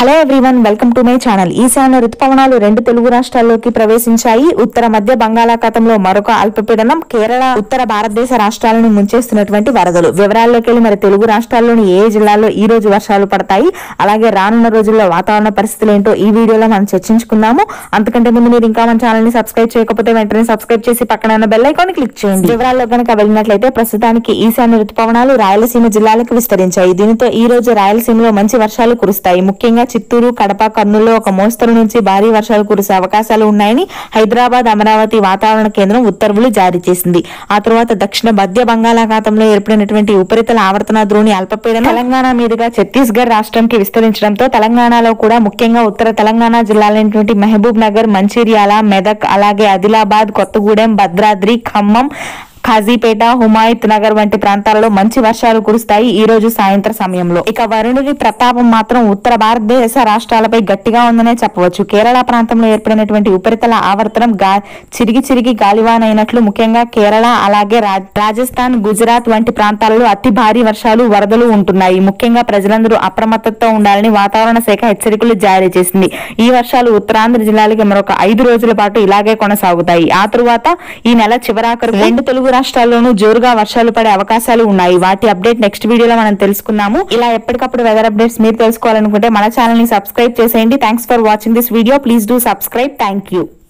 hello everyone welcome to my channel ఈశాన్య రుతుపవనాలు రెండు తెలుగు రాష్ట్రాల్లోకి ప్రవేశించాయి ఉత్తర మధ్య బంగాళాఖాతంలో మరొక అల్పపీడనం కేరళ ఉత్తర భారతదేశ రాష్ట్రాలను ముంచేస్తున్నటువంటి వరదలు వివరాల్లోకి వెళ్ళి మరి తెలుగు రాష్ట్రాల్లోని ఏ జిల్లాల్లో ఈ రోజు వర్షాలు పడతాయి అలాగే రానున్న రోజుల్లో వాతావరణ పరిస్థితులు ఏంటో ఈ వీడియోలో మనం చర్చించుకుందాము అంతకంటే ముందు మీరు ఇంకా మన ఛానల్ ని సబ్స్క్రైబ్ చేయకపోతే వెంటనే సబ్స్క్రైబ్ చేసి పక్కన ఉన్న బెల్ ఐకాన్ క్లిక్ చేయండి వివరాల్లో కనుక వెళ్ళినట్లయితే ప్రస్తుతానికి ఈశాన్య రుతుపవనాలు రాయలసీమ జిల్లాలకు విస్తరించాయి దీనితో ఈ రోజు రాయలసీమలో మంచి వర్షాలు కురుస్తాయి ముఖ్యంగా చిత్తూరు కడప కర్నూలులో ఒక మోస్తరు నుంచి భారీ వర్షాలు కురిసే అవకాశాలు ఉన్నాయని హైదరాబాద్ అమరావతి వాతావరణ కేంద్రం ఉత్తర్వులు జారీ చేసింది ఆ తర్వాత దక్షిణ మధ్య బంగాళాఖాతంలో ఏర్పడినటువంటి ఉపరితల ఆవర్తన ద్రోణి అల్పపీడనం తెలంగాణ మీదుగా ఛత్తీస్గఢ్ రాష్ట్రంకి విస్తరించడంతో తెలంగాణలో కూడా ముఖ్యంగా ఉత్తర తెలంగాణ జిల్లాలైనటువంటి మహబూబ్ నగర్ మంచిర్యాల మెదక్ అలాగే ఆదిలాబాద్ కొత్తగూడెం భద్రాద్రి ఖమ్మం ఖాజీపేట హుమాయత్ నగర్ వంటి ప్రాంతాలలో మంచి వర్షాలు కురుస్తాయి ఈ రోజు సాయంత్రం సమయంలో ఇక వరుణుడి ప్రతాపం మాత్రం ఉత్తర భారతదేశ రాష్ట్రాలపై గట్టిగా ఉందనే చెప్పవచ్చు కేరళ ప్రాంతంలో ఏర్పడినటువంటి ఉపరితల ఆవర్తనం గా చిరిగి చిరిగి గాలివానైనట్లు ముఖ్యంగా కేరళ అలాగే రా- రాజస్థాన్ గుజరాత్ వంటి ప్రాంతాలలో అతి భారీ వర్షాలు వరదలు ఉంటున్నాయి ముఖ్యంగా ప్రజలందరూ అప్రమత్తతో ఉండాలని వాతావరణ శాఖ హెచ్చరికలు జారీ చేసింది ఈ వర్షాలు ఉత్తరాంధ్ర జిల్లాలకి మరొక ఐదు రోజుల పాటు ఇలాగే కొనసాగుతాయి ఆ తరువాత ఈ నెల చివరాఖరు రెండు తెలుగు రాష్ట్రాల్లోనూ జోరుగా వర్షాలు పడే అవకాశాలు ఉన్నాయి వాటి అప్డేట్ నెక్స్ట్ వీడియోలో మనం తెలుసుకుందాము ఇలా ఎప్పటికప్పుడు వెదర్ అప్డేట్స్ మీరు తెలుసుకోవాలనుకుంటే మన ఛానల్ ని సబ్స్క్రైబ్ చేసేయండి thanks for watching this video please do subscribe thank you